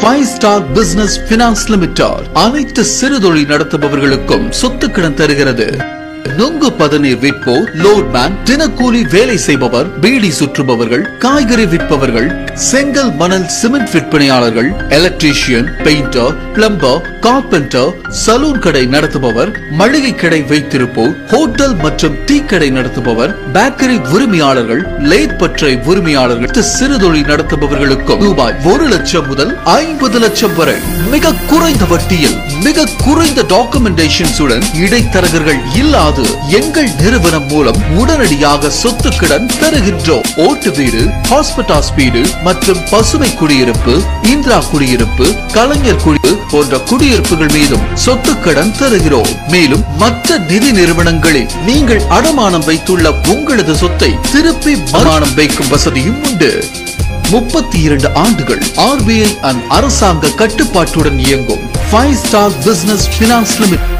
five star business finance limited அனைத்து சிறுதொழில் நடத்துபவர்களுக்கும் சொத்து கடன் தருகிறது நுங்கு பதநீர் விற்போர் லோட்மேன் தினக்கூலி வேலை செய்பவர் பீடி சுற்றுபவர்கள் காய்கறி விற்பவர்கள் செங்கல் மணல் சிமெண்ட் விற்பனையாளர்கள் electrician painter plumber carpenter saloon கடை நடத்துபவர் மளிகை கடை வைத்திருப்போர் ஹோட்டல் மற்றும் டீ கடை நடத்துபவர் பேக்கரி உரிமையாளர்கள் லேத் பற்றை உரிமையாளர்கள் மற்ற சிறுதொழில் நடத்துபவர்களுக்கும் ரூபாய் ஒரு லட்சம் முதல் ஐம்பது லட்சம் வரை மிக குறைந்த வட்டியில் மிக குறைந்த டாக்குமெண்டேஷன்ஸுடன் இடைத்தரகர்கள் இல்லாது எங்கள் நிறுவனம் மூலம் உடனடியாக சொத்து கடன் தருகின்றோம் ஓட்டு வீடு ஹாஸ்பிட்டாஸ் வீடு மற்றும் பசுமை குடியிருப்பு இந்திரா குடியிருப்பு கலைஞர் குடியிருப்பு போன்ற குடியிருப்புகள் மீதும் சொத்து கடன் தருகிறோம் மேலும் மற்ற நிதி நிறுவனங்களில் நீங்கள் அடமானம் வைத்துள்ள உங்களது சொத்தை திருப்பி மறுமானம் வைக்கும் வசதியும் உண்டு முப்பத்தி இரண்டு ஆண்டுகள் ஆர்பிஐ அண்ட் அரசாங்க கட்டுப்பாட்டுடன் இயங்கும் five star business finance limit